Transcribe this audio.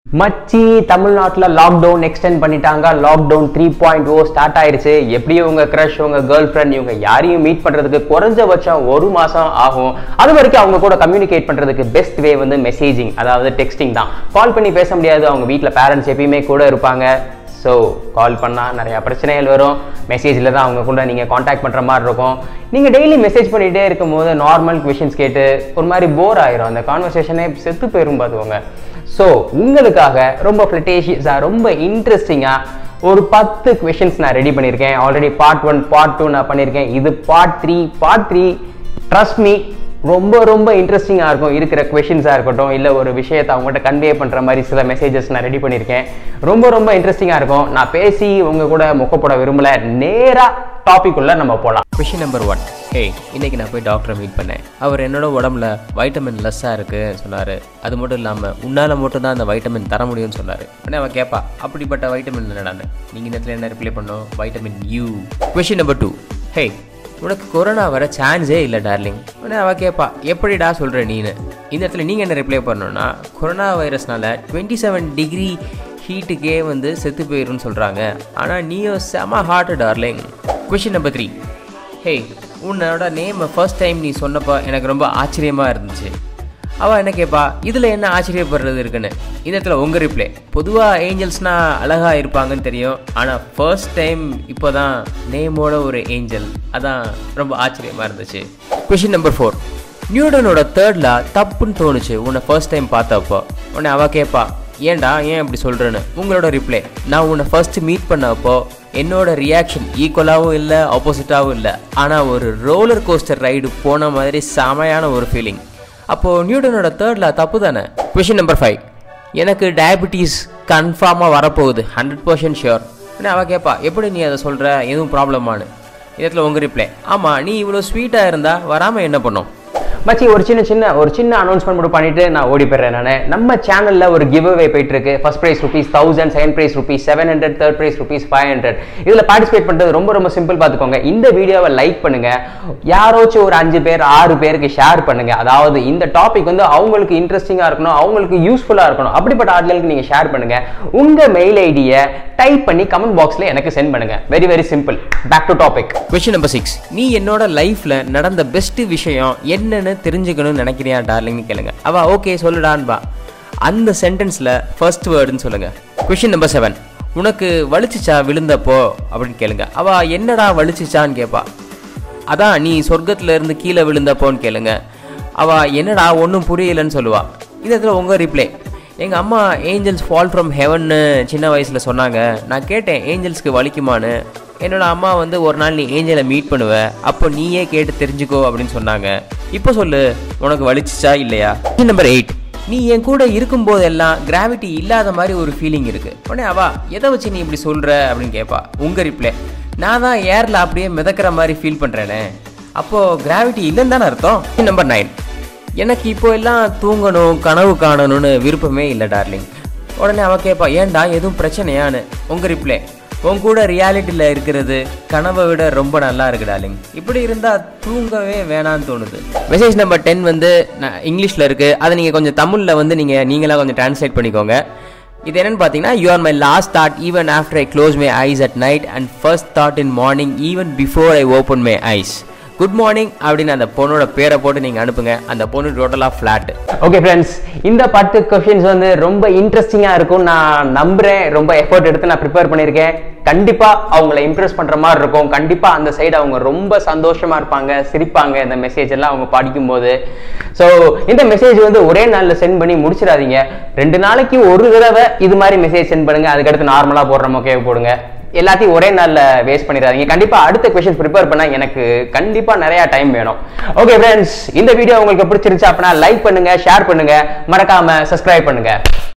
மச்சி தமிழ்நாட்டில் lockdown extend பண்ணிட்டாங்க lockdown three point O start ஆயிருச்சு எப்படியும் உங்க க்ரஷ் உங்க கேர்ள் ஃப்ரெண்ட் இவங்க யாரையும் மீட் பண்றதுக்கு குறைஞ்சபட்சம் ஒரு மாசம் ஆகும் அது வரைக்கும் அவங்க கூட கம்யூனிகேட் பண்றதுக்கு பெஸ்ட் வே வந்து மெசேஜிங் அதாவது டெக்ஸ்டிங் தான் கால் பண்ணி பேச முடியாது அவங்க வீட்டில் பேரண்ட்ஸ் எப்பயுமே கூட இருப்பாங்க ஸோ கால் பண்ணால் நிறையா பிரச்சனைகள் வரும் மெசேஜில் தான் அவங்க கூட நீங்கள் காண்டாக்ட் பண்ணுற மாதிரி இருக்கும் நீங்கள் டெய்லி மெசேஜ் பண்ணிகிட்டே இருக்கும்போது நார்மல் கொஷின்ஸ் கேட்டு ஒரு மாதிரி போர் ஆயிரும் அந்த கான்வர்சேஷனே செத்து போயிரும் பார்த்துக்கோங்க ஸோ உங்களுக்காக ரொம்ப ஃப்ளட்டேஷியஸாக ரொம்ப இன்ட்ரெஸ்டிங்காக ஒரு பத்து கொஷின்ஸ் நான் ரெடி பண்ணியிருக்கேன் already part one part two நான் பண்ணியிருக்கேன் இது part three part three trust me ரொம்ப ரொம்ப இன்ட்ரெஸ்டிங்காக இருக்கும் இருக்கிற கொஷின்ஸாக இருக்கட்டும் இல்லை ஒரு விஷயத்தை அவங்ககிட்ட கன்வே பண்ணுற மாதிரி சில மெசேஜஸ் நான் ரெடி பண்ணியிருக்கேன் ரொம்ப ரொம்ப இன்ட்ரெஸ்டிங்காக இருக்கும் நான் பேசி உங்க கூட முக்கப்பட விரும்பல நேராக டாபிக் உள்ள நம்ம போகலாம் கொஷின் நம்பர் ஒன் ஹே இன்னைக்கு நான் போய் டாக்டரை மீட் பண்ணேன் அவர் என்னோட உடம்புல வைட்டமின் லெஸ்ஸாக இருக்குன்னு சொன்னார் அது மட்டும் இல்லாமல் உன்னால் மட்டும் தான் அந்த வைட்டமின் தர முடியும்னு சொன்னார் உடனே அவன் கேட்பா அப்படிப்பட்ட வைட்டமின் என்னடான்னு நீங்கள் இந்த இடத்துல என்ன ரிப்ளை பண்ணோம் vitamin U question number two hey உனக்கு கொரோனா வர சான்ஸே இல்லை டார்லிங் உடனே அவள் கேட்பா எப்படிடா சொல்கிற நீனு இந்த இடத்துல நீங்கள் என்ன ரிப்ளை பண்ணணும்னா கொரோனா வைரஸ்னால டுவெண்ட்டி செவன் டிகிரி ஹீட்டுக்கே வந்து செத்து போயிரும்னு சொல்கிறாங்க ஆனால் நீயும் செம hard darling question number three hey உன்னோட நேமை ஃபர்ஸ்ட் டைம் நீ சொன்னப்போ எனக்கு ரொம்ப ஆச்சரியமாக இருந்துச்சு அவள் என்ன கேட்பா இதில் என்ன ஆச்சரியப்படுறது இருக்குன்னு இந்த இடத்துல உங்கள் ரிப்ளை பொதுவாக ஏஞ்சல்ஸ்னால் அழகாக இருப்பாங்கன்னு தெரியும் ஆனால் ஃபர்ஸ்ட் டைம் இப்போ தான் நேமோட ஒரு ஏஞ்சல் அதான் ரொம்ப ஆச்சரியமாக இருந்துச்சு கொஷின் நம்பர் ஃபோர் நியூடனோட தேர்ட்ல தப்புன்னு தோணுச்சு உன்னை ஃபர்ஸ்ட் டைம் பார்த்தப்போ உன்னை அவள் கேட்பா ஏன்டா ஏன் இப்படி சொல்கிறேன்னு உங்களோட ரிப்ளை நான் உன்னை ஃபர்ஸ்ட் மீட் பண்ணப்போ என்னோட ரியாக்ஷன் ஈக்குவலாகவும் இல்லை ஆப்போசிட்டாகவும் இல்லை ஆனால் ஒரு ரோலர் கோஸ்டர் ரைடு போன மாதிரி செமையான ஒரு ஃபீலிங் அப்போது நியூட்டனோட தேர்டில் தப்பு தானே கொஷின் நம்பர் ஃபைவ் எனக்கு டயபிட்டிஸ் கன்ஃபார்மாக வரப்போகுது ஹண்ட்ரட் பர்சன்ட் ஷியோர் ஆனால் அவள் கேட்பா எப்படி நீ அதை சொல்கிற எதுவும் ப்ராப்ளமானு இடத்துல உங்கள் ரிப்ளை ஆமாம் நீ இவ்வளோ ஸ்வீட்டாக இருந்தால் வராமல் என்ன பண்ணும் மச்சி ஒரு சின்ன சின்ன ஒரு சின்ன அனௌன்ஸ்மெண்ட் மட்டும் பண்ணிட்டு நான் ஓடி போயிடுறேன் நான் நம்ம சேனல்ல ஒரு கிவ் அவே போயிட்டு இருக்கு first prize rupees thousand second prize rupees seven hundred third prize rupees five hundred இதுல பார்ட்டிசிபேட் பண்றது ரொம்ப ரொம்ப சிம்பிள் பார்த்துக்கோங்க இந்த வீடியோவை லைக் பண்ணுங்க யாராச்சும் ஒரு அஞ்சு பேர் ஆறு பேருக்கு ஷேர் பண்ணுங்க அதாவது இந்த டாபிக் வந்து அவங்களுக்கு இன்ட்ரெஸ்டிங்கா இருக்கணும் அவங்களுக்கு யூஸ்ஃபுல்லா இருக்கணும் அப்படிப்பட்ட ஆட்களுக்கு நீங்க ஷேர் பண்ணுங்க உங்க மெயில் ஐடியை டைப் பண்ணி கமெண்ட் பாக்ஸ்ல எனக்கு சென்ட் பண்ணுங்க very very simple back to topic question number six நீ என்னோட லைஃப்ல நடந்த பெஸ்ட் விஷயம் என்னன்னு தெரிஞ்சுக்கணும்னு நினைக்கிறியா டார்லிங்னு கேளுங்க அவ ஓகே சொல்லுடான்பா அந்த சென்டென்ஸ்ல ஃபர்ஸ்ட் வேர்டுன்னு சொல்லுங்க கொஷின் நம்பர் செவன் உனக்கு வலிச்சிச்சா விழுந்தப்போ அப்படின்னு கேளுங்க அவ என்னடா வலிச்சிச்சான்னு கேட்பா அதான் நீ சொர்க்கத்துல இருந்து கீழே விழுந்தப்போன்னு கேளுங்க அவ என்னடா ஒன்றும் புரியலன்னு சொல்லுவா இந்த இடத்துல உங்க ரிப்ளை எங்கள் அம்மா ஏஞ்சல்ஸ் ஃபால் ஃப்ரம் ஹெவன்னு சின்ன வயசில் சொன்னாங்க நான் கேட்டேன் ஏஞ்சல்ஸ்க்கு வலிக்குமான்னு என்னோட அம்மா வந்து ஒரு நாள் நீ ஏஞ்சலை மீட் பண்ணுவ அப்போ நீயே கேட்டு தெரிஞ்சுக்கோ அப்படின்னு சொன்னாங்க இப்போ சொல்லு உனக்கு வலிச்சிச்சா இல்லையா நம்பர் எயிட் நீ என் கூட இருக்கும்போது எல்லாம் கிராவிட்டி இல்லாத மாதிரி ஒரு ஃபீலிங் இருக்கு உடனே அவா எதை வச்சு நீ இப்படி சொல்ற அப்படின்னு கேட்பா உங்க ரிப்ளை நான் தான் ஏர்ல அப்படியே மிதக்கிற மாதிரி ஃபீல் பண்றேனே அப்போ கிராவிட்டி இல்லைன்னு தானே அர்த்தம் நம்பர் நைன் எனக்கு இப்போ எல்லாம் தூங்கணும் கனவு காணணும்னு விருப்பமே இல்லை டார்லிங் உடனே அவ கேட்பா ஏன்டா எதுவும் பிரச்சனையான்னு உங்க ரிப்ளை உன் கூட ரியாலிட்டியில் இருக்கிறது கனவை விட ரொம்ப நல்லா இருக்கு டார்லிங் இப்படி இருந்தால் தூங்கவே வேணான்னு தோணுது மெசேஜ் நம்பர் டென் வந்து நான் இங்கிலீஷில் இருக்குது அதை நீங்கள் கொஞ்சம் தமிழில் வந்து நீங்கள் நீங்களாக கொஞ்சம் டிரான்ஸ்லேட் பண்ணிக்கோங்க இது என்னன்னு பார்த்தீங்கன்னா you are my last thought even after I close my eyes at night and first thought in morning even before I open my eyes good morning அப்படின்னு அந்த பொண்ணோட பேரை போட்டு நீங்கள் அனுப்புங்க அந்த பொண்ணு டோட்டலாக ஃப்ளாட் ஓகே ஃப்ரெண்ட்ஸ் இந்த பத்து கொஷின்ஸ் வந்து ரொம்ப இன்ட்ரெஸ்டிங்காக இருக்கும் நான் நம்புறேன் ரொம்ப எஃபர்ட் எடுத்து நான் ப்ரிப்பேர் பண்ணியிருக்கேன் கண்டிப்பா அவங்கள இம்ப்ரெஸ் பண்ற மாதிரி இருக்கும் கண்டிப்பா அந்த சைடு அவங்க ரொம்ப சந்தோஷமா இருப்பாங்க சிரிப்பாங்க இந்த மெசேஜ் எல்லாம் அவங்க படிக்கும்போது ஸோ இந்த மெசேஜ் வந்து ஒரே நாள்ல சென்ட் பண்ணி முடிச்சிடாதீங்க ரெண்டு நாளைக்கு ஒரு தடவை இது மாதிரி மெசேஜ் சென்ட் பண்ணுங்க அதுக்கடுத்து நார்மலா போடுற மொக்கையை போடுங்க எல்லாத்தையும் ஒரே நாள்ல வேஸ்ட் பண்ணிடாதீங்க கண்டிப்பா அடுத்த கொஸ்டின் ப்ரிப்பேர் பண்ண எனக்கு கண்டிப்பா நிறைய டைம் வேணும் ஓகே ஃப்ரெண்ட்ஸ் இந்த வீடியோ உங்களுக்கு பிடிச்சிருந்துச்சு அப்படின்னா லைக் பண்ணுங்க ஷேர் பண்ணுங்க மறக்காம சப்ஸ்கிரைப் பண்ணுங்க